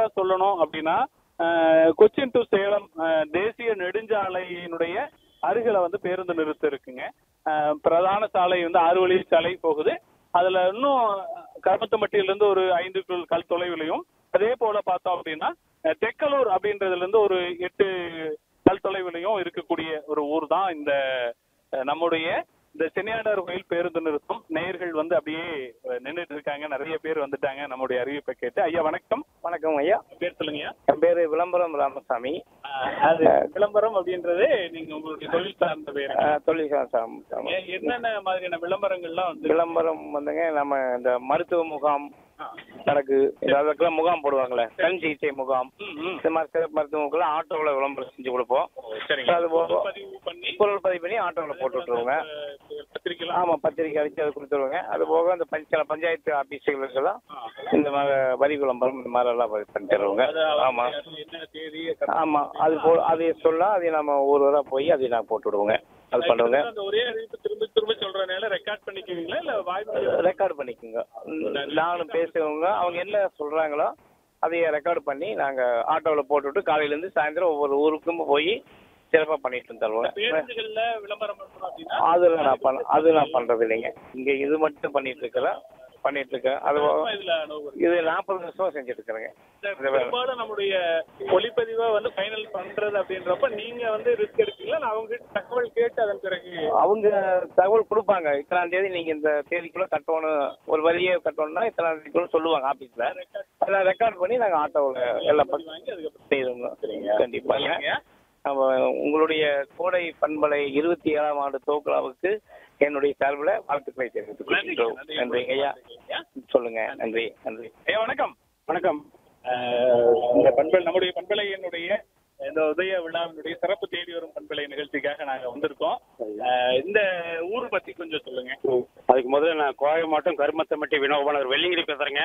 சொல்லணும் அப்படின்னா அஹ், கொச்சின் டு சேலம் அஹ், தேசிய நெடுஞ்சாலையினுடைய அருகில வந்து பேருந்து நிறுத்தம் இருக்குங்க அஹ், பிரதான சாலை வந்து ஆறு வழி சாலை போகுது அதுல இன்னும் கருமத்தம்பட்டியில இருந்து ஒரு ஐந்து கிலோ- கல் தொலைவிலையும் அதே போல பார்த்தோம் அப்படின்னா அஹ், தெக்கலூர் அப்படின்றதுல இருந்து ஒரு எட்டு கல் தொலைவிலையும் இருக்கக்கூடிய ஒரு ஊர் தான் இந்த அஹ், நம்முடைய இந்த சென்னியாண்டார் கோயில் பேருந்து நிறுத்தம் நேயர்கள் வந்து அப்படியே நின்றுட்டு இருக்காங்க நிறைய பேர் வந்துட்டாங்க நம்முடைய அறிவிப்பை கேட்டு ஐயா வணக்கம் வணக்கம் ஐயா பேர் சொல்லுங்கய்யா என் பேரு விளம்பரம் ராமசாமி அஹ், அது விளம்பரம் அப்படின்றது நீங்க உங்களுடைய தொழில் சார்ந்த பேர் அஹ், தொழில் சா- சா- சா- ஏ- என்னென்ன மாதிரியான விளம்பரங்கள்லாம் வந்து விளம்பரம் வந்துங்க நம்ம இந்த மருத்துவ முகாம் ஆ. நடக்கு அதுக்கெல்லாம் முகாம் போடுவாங்களே கண் சிகிச்சை முகாம் ம், ம். இந்த மாதிரி சிறப்பு மருத்துவ முகாம் ஆட்டோவில் விளம்பரம் செஞ்சு கொடுப்போம் சரிங்க அது போக பதிவு பண்ணி பொருள் பதிவு பண்ணி ஆட்டோவில் போட்டு விட்டுருவோங்க அஹ், பத்திரிக்கைலாம் ஆமா பத்திரிக்கை அடிச்சு அதை கொடுத்துருவோங்க அது போக இந்த பஞ்ச பஞ்சாயத்து ஆபீஸுகளுக்கெல்லாம் ஆ. இந்த மாதிரி வரி விளம்பரம் இந்த மாதிரி எல்லாம் பண்ணி தருவோங்க அது அவங்க ஆமா என்ன தேதி ஆமா அது போ அதை சொல்ல அதை நம்ம ஒரு தடவை போய் அதை நான் போட்டு விடுவோங்க அது பண்ணுவோங்க அந்த ஒரே அறிவிப்பு திரும்ப திரும்ப சொல்றதுனால ரெக்கார்ட் பண்ணிக்குவீங்களா இல்ல வாய்ப்பு ரெக்கார்ட் பண்ணிக்கோங்க நானும் பேசுவவங்க அவங்க என்ன சொல்றாங்களோ அதைய ரெக்கார்ட் பண்ணி நாங்க ஆட்டோவில் போட்டுவிட்டு காலையில இருந்து சாயந்தரம் ஒவ்வொரு ஊருக்கும் போய் சிறப்பா பண்ணிட்டு தருவோங்க பேருந்துகள்ல விளம்பரம் பண்றோம் அப்படின்னா அதுல நான் பண்ண அது நான் பண்றது இல்லைங்க இங்க இது மட்டும் பண்ணிட்டு இருக்கிறேன் பண்ணிட்டு இருக்கேன் அது போக இதுல அனுபவம் இது நாற்பது வருஷமா செஞ்சுட்டு இருக்கிறேங்க சார், பெரும்பாலும் நம்முடைய ஒளிப்பதிவை வந்து ஃபைனல் பண்றது அப்படின்றப்ப நீங்க வந்து ரிஸ்க் எடுப்பீங்களா இல்ல அவங்க கிட்ட தகவல் கேட்டு அதன் பிறகு அவங்க தகவல் கொடுப்பாங்க இத்தனாம் தேதி நீங்க இந்த தேதிக்குள்ள கட்டணும் ஒரு வரியே கட்டணும்னா இத்தனாம் தேதிக்குள்ள சொல்லுவாங்க ஆபீஸ்ல அதெல்லாம் ரெக்கார்ட் பண்ணி நாங்க ஆட்டோவில் எல்லாம் பண்ணி வாங்கி அதுக்கப்புறம் செய்வோங்க கண்டிப்பாங்க சரிங்க. நம்ம உங்களுடைய கோடை பண்பலை இருபத்தி ஏழாம் ஆண்டு தோக்கலாவுக்கு என்னுடைய சார்பில் வாழ்த்துக்களை தெரிவித்துக் கொள்கின்றோம் நன்றி. நன்றிங்க ஐயா சொல்லுங்க நன்றி நன்றி ஐயா வணக்கம் வணக்கம் அஹ், இந்த பண்பலை நம்முடைய பண்பலையினுடைய இந்த உதய விழாவினுடைய சிறப்பு தேடி வரும் பண்பலை நிகழ்ச்சிக்காக நாங்க வந்திருக்கோம் அஹ், இந்த ஊர் பத்தி கொஞ்சம் சொல்லுங்க அதுக்கு முதல்ல நான் கோவை மாவட்டம் கருமத்தம்பட்டி வினோபனர் வெள்ளிங்கிரி பேசுறேங்க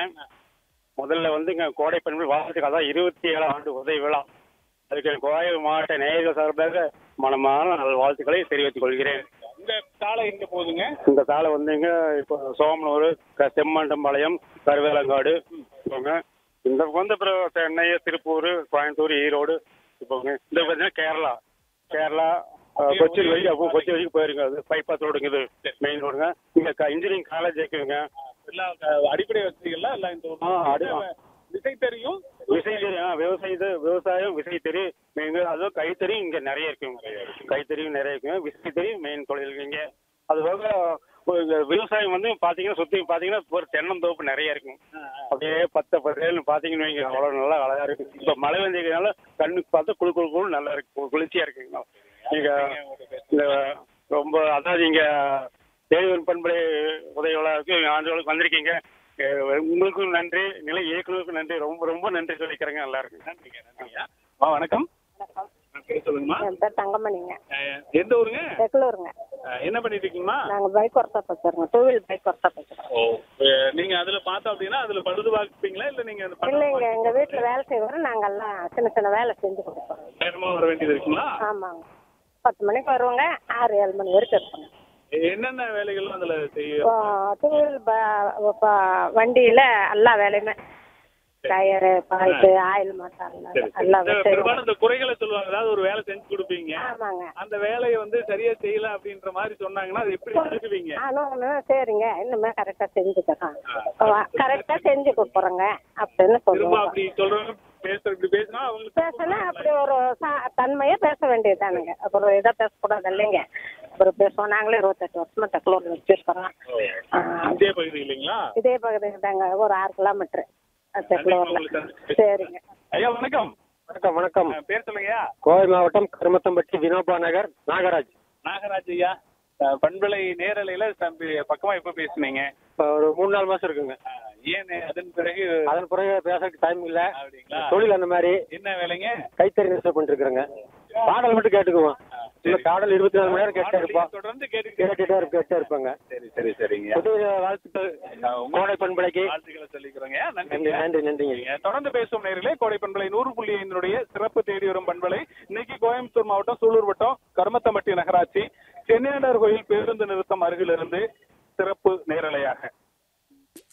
முதல்ல வந்து இங்க கோடை பெண்கள் வாழ்த்துக்கு அதான் இருபத்தி ஏழாம் ஆண்டு உதவி விழா அதுக்கு கோவை மாவட்ட நேயர்கள் சார்பாக மனமான நல் வாழ்த்துக்களை தெரிவித்துக் கொள்கிறேன் இந்த சாலை எங்க போகுதுங்க இந்த சாலை வந்துங்க இப்போ சோமனூர் க- செம்மண்டம்பாளையம் கருவேலங்காடு இப்போங்க இந்த பக்கம் வந்து அப்புறம் சென்னை திருப்பூர் கோயம்புத்தூர் ஈரோடு இப்போங்க இந்த பார்த்தீங்கன்னா கேரளா கேரளா அஹ், கொச்சின் வரைக்கும் அப்போ கொச்சின் வரைக்கும் போயிருங்க அது பைபாஸ் ரோடுங்க இது மெயின் ரோடுங்க இங்கே இன்ஜினியரிங் காலேஜ் இருக்குங்க எல்லாம் அஹ், அடிப்படை வசதிகள்லாம் எல்லாம் இந்த ஆ, அடி- ஆ. விசை தெரியும் விசை தெரியும் விவசாயத்து விவசாயம் விசைத்தறி மெயின் அதுவும் கைத்தறி இங்க நிறைய இருக்குங்க கைத்தறியும் நிறைய இருக்குங்க விசைத்தறி மெயின் தொழில் இங்க அது போக ஒரு இங்க விவசாயம் வந்து பாத்தீங்கன்னா சுத்தி பாத்தீங்கன்னா ஒரு தென்னந்தோப்பு நிறைய இருக்குங்க அப்படியே பத்த பத்தேன்னு பாத்தீங்கன்னு வைங்க அவ்வளவு நல்லா அழகா இருக்கு இப்ப மழை வந்ததுனால கண்ணுக்கு பார்த்தா குளு குளு குளு நல்லா இருக்கு கு- குளிர்ச்சியா இருக்குங்க நீங்க இந்த ரொம்ப அதாவது நீங்க தேவன் பண்பலை உதவி விழாவுக்கு ஆண்டுகளுக்கு வந்திருக்கீங்க அஹ் உங்களுக்கும் நன்றி நிலை இயக்குநருக்கும் நன்றி ரொம்ப ரொம்ப நன்றி சொல்லிக்கிறேங்க நல்லா இருக்கு நன்றிங்க நன்றிங்க ஆ வணக்கம் பேர் சொல்லுங்கம்மா என் பேர் தங்கமணிங்க அஹ், எந்த ஊருங்க பெங்களூருங்க அஹ், என்ன பண்ணிட்டு இருக்கீங்கம்மா நாங்கள் பைக் ஒர்த்தா பேசுகிறோங்க டூ வீல் பைக் ஒர்த்தா பேசுகிறோம் ஓ அஹ், நீங்க அதுல பார்த்தோம் அப்படின்னா அதுல பழுது பார்ப்பீங்களா இல்ல நீங்க அந்த பணம் இல்லைங்க எங்கள் வீட்டில் வேலை செய்வோம் நாங்கெல்லாம் சின்ன சின்ன வேலை செஞ்சு கொடுப்போம் நேரமா வர வேண்டியது இருக்குங்களா ஆமாங்க பத்து மணிக்கு வருவோங்க ஆறு ஏழு மணி வரைக்கும் இருப்போங்க என்னென்ன வேலைகள் அதுல செய்ய டூ வீல் வண்டியில் எல்லா வேலையுமே டயரு பாய்ட்டு ஆயில் மசாலா சரி, சரி. எல்லா இந்த செய்வோம் பெரும்பாலும் இந்த குறைகளை சொல்லுவாங்க அதாவது ஒரு வேலை செஞ்சு கொடுப்பீங்க ஆமாங்க அந்த வேலையை வந்து சரியா செய்யல அப்படின்ற மாதிரி சொன்னாங்கன்னா அது எப்படி எடுக்குவீங்க ஆனும் சரிங்க இன்னுமே கரெக்டாக செஞ்சுக்கிறோம் கரெக்டாக செஞ்சு கொடுக்குறோங்க அப்படின்னு திரும்ப சொல்லுவோம் அப்படி சொல்றவங்க பேசுற இப்படி பேசினா அவங்களுக்கு பேசினா அப்படி ஒரு சா- தன்மையா பேச வேண்டியதுதானுங்க அப்புறம் இதாக பேசக்கூடாது இல்லைங்க அப்புறம் பேசுவோம் நாங்களே இருபத்தெட்டு வருஷமா தக்கலூர் வச்சிருக்கிறோம் ஆ, இதே பகுதி இல்லைங்களா இதே பகுதியில் தாங்க ஒரு ஆறு கிலோமீட்டர் தக்கலூர்ல சரிங்க ஐயா வணக்கம் வணக்கம் வணக்கம் அஹ், பேர் சொல்லுங்கய்யா கோவை மாவட்டம் கருமத்தம்பட்டி வினோபா நகர் நாகராஜ் நாகராஜ் ஐயா அஹ், பண்பலை நேரலையில தம்பி பக்கமா எப்ப பேசுனீங்க இப்போ ஒரு மூணு நாலு மாசம் இருக்குங்க அஹ், ஏன் அதன் பிறகு அதன் பிறகு பேசுறதுக்கு டைம் இல்ல அப்படிங்களா தொழில் அந்த மாதிரி என்ன வேலைங்க கைத்தறி நெசவு பண்ணிட்டு இருக்கிறேங்க பாடல் மட்டும் கேட்டுக்குவோம் இந்த பாடல் இருபத்தி நாலு மணி நேரம் கேட்டே இருப்போம் தொடர்ந்து கேட்டு கேட்டுட்டே இருப்ப கேட்டே இருப்பாங்க சரி சரி சரிங்க புது வாழ்த்துக்கள் கோடை பண்பலைக்கு வாழ்த்துக்களை சொல்லிக்கிறோங்க நன்றி நன்றி நன்றி நன்றிங்க சரிங்க. தொடர்ந்து பேசும் நேர்களே கோடை பண்பலை நூறு புள்ளி ஐந்தினுடைய சிறப்பு தேடி வரும் பண்பலை இன்னைக்கு கோயம்புத்தூர் மாவட்டம் சூலூர் வட்டம் கருமத்தம்பட்டி நகராட்சி சென்னையாண்டர் கோயில் பேருந்து நிறுத்தம் அருகிலிருந்து சிறப்பு நேரலையாக